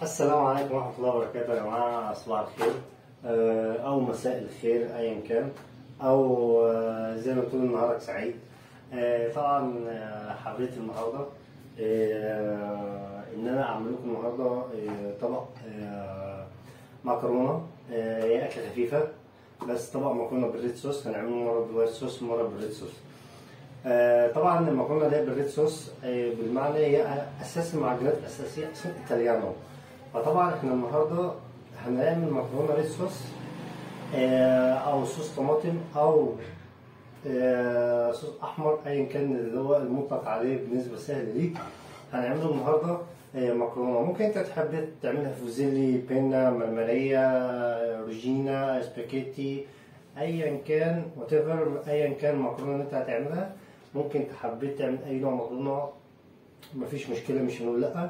السلام عليكم ورحمة الله وبركاته يا جماعة صباح الخير آه، أو مساء الخير أيا كان أو آه، زي ما تقول نهارك سعيد آه، طبعا آه، حبيت النهاردة آه، إن أنا أعمل لكم النهاردة آه، طبق آه، مكرونة آه، هي أكلة خفيفة بس طبق مكرونة بالريد صوص هنعمله مرة بالوايت صوص ومرة بالريد صوص آه، طبعا المكرونه اللي هي بالريد صوص آه، بالمعنى هي اساس المعجنات الاساسيه اصلا ايطاليانو فطبعا احنا النهارده هنعمل مكرونه ريد صوص آه، او صوص طماطم او آه، صوص احمر ايا كان اللي هو المطلق عليه بالنسبه سهل ليك هنعمله النهارده آه، مكرونه ممكن انت تحب تعملها فوزيلي بينا مرمريه روجينا سباكيتي ايا كان وات ايا كان المكرونه اللي انت هتعملها ممكن تحبيت تعمل اي نوع مكرونه مفيش مشكله مش هنقول لا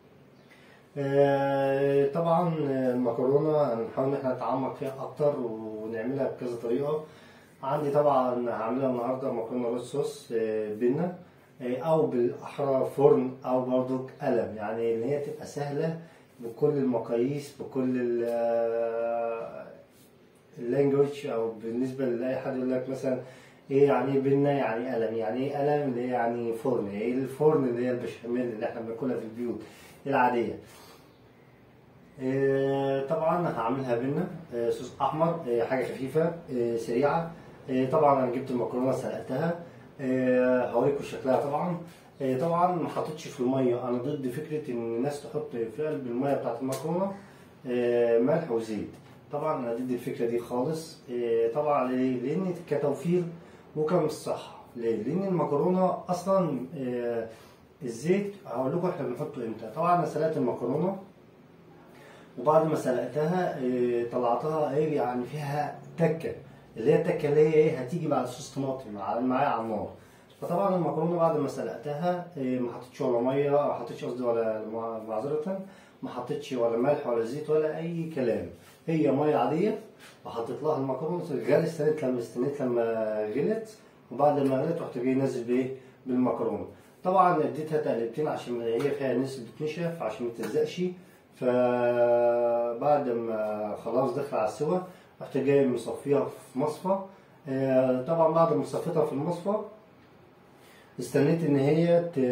آه، طبعا المكرونه هنحاول ان احنا نتعمق فيها اكتر ونعملها بكذا طريقه عندي طبعا هعملها النهارده مكرونه رز صوص آه، بينا آه، او بالاحرى فرن او برضو قلم يعني ان هي تبقى سهله بكل المقاييس بكل ال- آه، اللانجوج او بالنسبه لاي حد يقول لك مثلا ايه يعني ايه بينا يعني إيه قلم يعني ايه قلم اللي هي يعني فرن ايه الفرن اللي هي البشاميل اللي احنا بناكلها في البيوت العاديه إيه طبعا هعملها بينا إيه صوص احمر إيه حاجه خفيفه إيه سريعه إيه طبعا انا جبت المكرونه سلقتها إيه هوريكم شكلها طبعا إيه طبعا ما حطيتش في الميه انا ضد فكره ان الناس تحط في قلب الميه بتاعت المكرونه إيه ملح وزيت طبعا انا ضد الفكره دي خالص إيه طبعا ليه؟ لان كتوفير وكمصحه ليه؟ لان المكرونه اصلا إيه الزيت هقول لكم احنا بنحطه امتى طبعا انا سلقت المكرونه وبعد ما سلقتها إيه، طلعتها ايه يعني فيها تكه اللي هي التكه اللي هي ايه هتيجي بعد صوص طماطم على- معايا على النار فطبعا المكرونه بعد ما سلقتها إيه، ما حطيتش ولا ميه ما حطيتش قصدي ولا مع- معذره ما حطيتش ولا ملح ولا زيت ولا اي كلام هي ميه عاديه وحطيت لها المكرونه غلت استنيت لما استنيت لما غلت وبعد ما غلت رحت جاي نازل بايه بالمكرونه طبعا اديتها تقلبتين عشان هي فيها نسبه نشا عشان ما تلزقش فبعد ما خلاص دخل على السوا رحت جاي مصفيها في مصفى آه، طبعا بعد ما صفيتها في المصفى استنيت ان هي ت...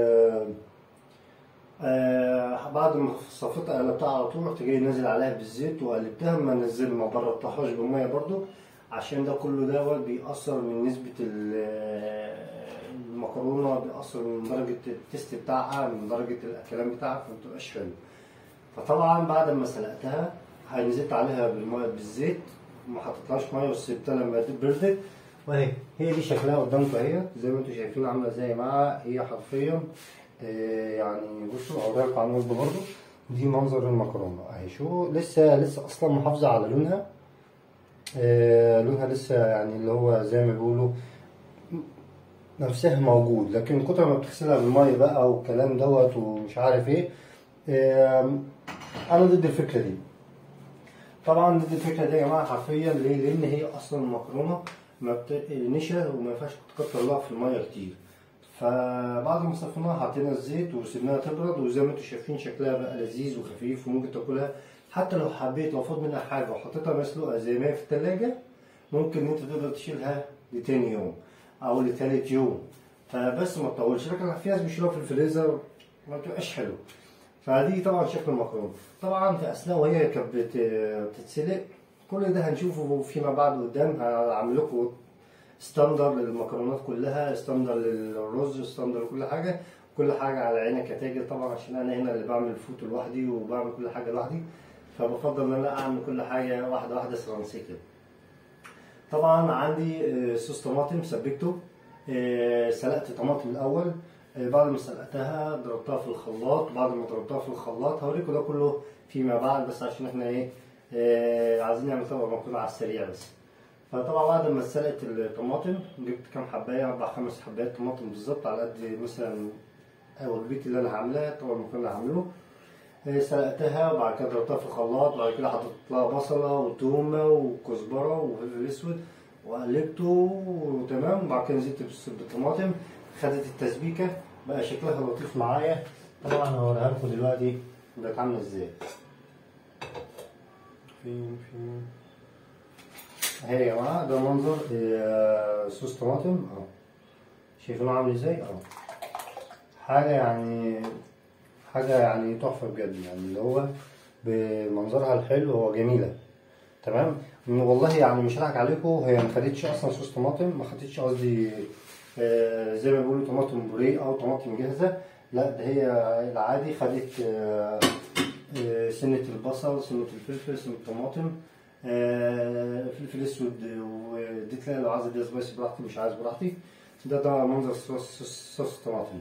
آه بعد ما صفيتها قلبتها على طول رحت جاي نازل عليها بالزيت وقلبتها ما نزل ما بردتهاش بالميه برضو عشان ده كله دوت بيأثر من نسبة ال- المكرونة بيأثر من درجة التست بتاعها من درجة الكلام بتاعها فما بتبقاش حلو فطبعا بعد ما سلقتها نزلت عليها بالميه بالزيت ما حطيتلهاش ميه وسبتها لما بردت وهي هي دي شكلها قدامكم اهي زي ما انتم شايفين عامله زي يا جماعه هي حرفيا آه، يعني بصوا اوريها لكم على الوجه برضه دي منظر المكرونه اهي شو لسه لسه اصلا محافظه على لونها آه، لونها لسه يعني اللي هو زي ما بيقولوا نفسها موجود لكن كتر ما بتغسلها بالميه بقى والكلام دوت ومش عارف ايه آم، انا ضد الفكره دي طبعا ضد الفكره دي يا جماعه حرفيا ليه؟ لان هي اصلا المكرونه ما بت... نشا وما ينفعش تكتر لها في الميه كتير فبعد ما صفيناها حطينا الزيت وسيبناها تبرد وزي ما انتم شايفين شكلها بقى لذيذ وخفيف وممكن تاكلها حتى لو حبيت لو فاض منها حاجه وحطيتها مسلوقه زي ما هي في التلاجة ممكن انت تقدر تشيلها لتاني يوم او لتالت يوم فبس ما تطولش لكن في ناس بيشيلوها في الفريزر ما بتبقاش حلو فدي طبعا شكل المكرونه طبعا في اثناء وهي كانت بت- بتتسلق كل ده هنشوفه فيما بعد قدام هعمل لكم ستاندر للمكرونات كلها ستاندر للرز ستاندر لكل حاجه كل حاجه على عينك يا تاجر طبعا عشان انا هنا اللي بعمل الفوت لوحدي وبعمل كل حاجه لوحدي فبفضل ان انا اعمل كل حاجه واحده واحده سرانسي كده طبعا عندي آه، صوص طماطم سبكته آه، سلقت طماطم الاول آه، بعد ما سلقتها ضربتها في الخلاط بعد ما ضربتها في الخلاط هوريكم ده كله فيما بعد بس عشان احنا ايه آه، عايزين نعمل طبق مكرونه على السريع بس فطبعا بعد ما سلقت الطماطم جبت كام حبايه اربع خمس حبايات طماطم بالظبط على قد مثلا وجبتي اللي انا هعملها طبعا المكرونه اللي هعمله آه، سلقتها وبعد كده ضربتها في الخلاط وبعد كده حطيت لها بصله وتومه وكزبره وفلفل اسود وقلبته وتمام وبعد كده نزلت بالس- بالطماطم خدت التسبيكه بقى شكلها لطيف معايا طبعا هوريها لكم دلوقتي بقت عامله ازاي فين فين اهي يا جماعه ده منظر آه، صوص طماطم اهو شايفينه عامل ازاي اهو حاجه يعني حاجه يعني تحفه بجد يعني اللي هو بمنظرها الحلو هو جميله تمام والله يعني مش هضحك عليكم هي ما خدتش اصلا صوص طماطم ما خدتش قصدي آه، زي ما بيقولوا طماطم بوريه او طماطم جاهزه لا ده هي العادي خدت آه، آه، سنة البصل سنة الفلفل سنة الطماطم آه، فلفل اسود واديت لها لو عايز اديها سبايسي براحتي مش عايز براحتي ده ده منظر صوص صوص صوص الطماطم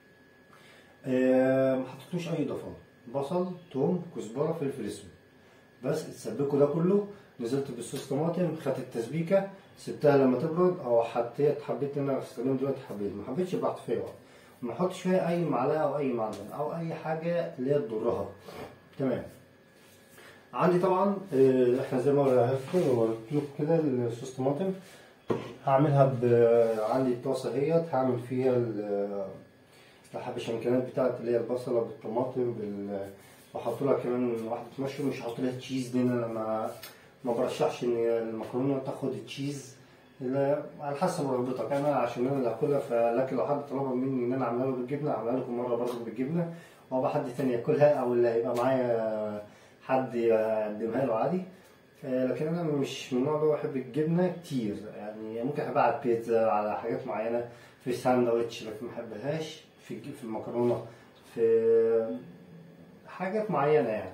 آه، ما حطيتوش اي اضافات بصل توم كزبره فلفل اسود بس اتسبكوا ده كله نزلت بالصوص طماطم خدت التسبيكه سبتها لما تبرد او حطيت حبيت ان انا استخدمها دلوقتي حبيت ما حبيتش براحتي فيها وقت ما احطش فيها اي معلقه او اي معدن او اي حاجه اللي هي تضرها تمام عندي طبعا آه، احنا زي ما عرفتوا وريت لكم كده الصوص طماطم هعملها ب عندي الطاسه اهيت هعمل فيها ال- الحبشنكنات بتاعت اللي هي البصله بالطماطم بال بحط لها كمان واحده مشروم مش هحط لها تشيز لان انا ما ما برشحش ان المكرونه تاخد تشيز لا على حسب رغبتك انا عشان انا اللي هاكلها فلكن لو حد طلب مني ان انا اعملها له بالجبنه اعملها لكم مره برضه بالجبنه وابقى حد تاني ياكلها او اللي هيبقى معايا حد يقدمها له عادي آه، لكن انا مش من النوع اللي هو بحب الجبنه كتير يعني ممكن احبها على البيتزا على حاجات معينه في ساندوتش لكن ما احبهاش في الج- في المكرونه في حاجات معينه يعني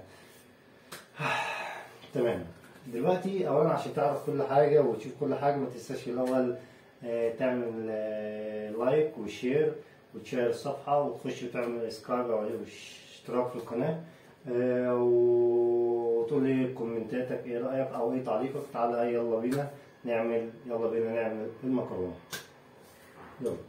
تمام دلوقتي اولا عشان تعرف كل حاجه وتشوف كل حاجه ما تنساش في الاول آه، تعمل آه، لايك وشير وتشير الصفحه وتخش وتعمل سبسكرايب او اشتراك في القناه آه، وتقول لي كومنتاتك ايه رايك او ايه تعليقك تعالى يلا بينا نعمل يلا بينا نعمل المكرونه يلا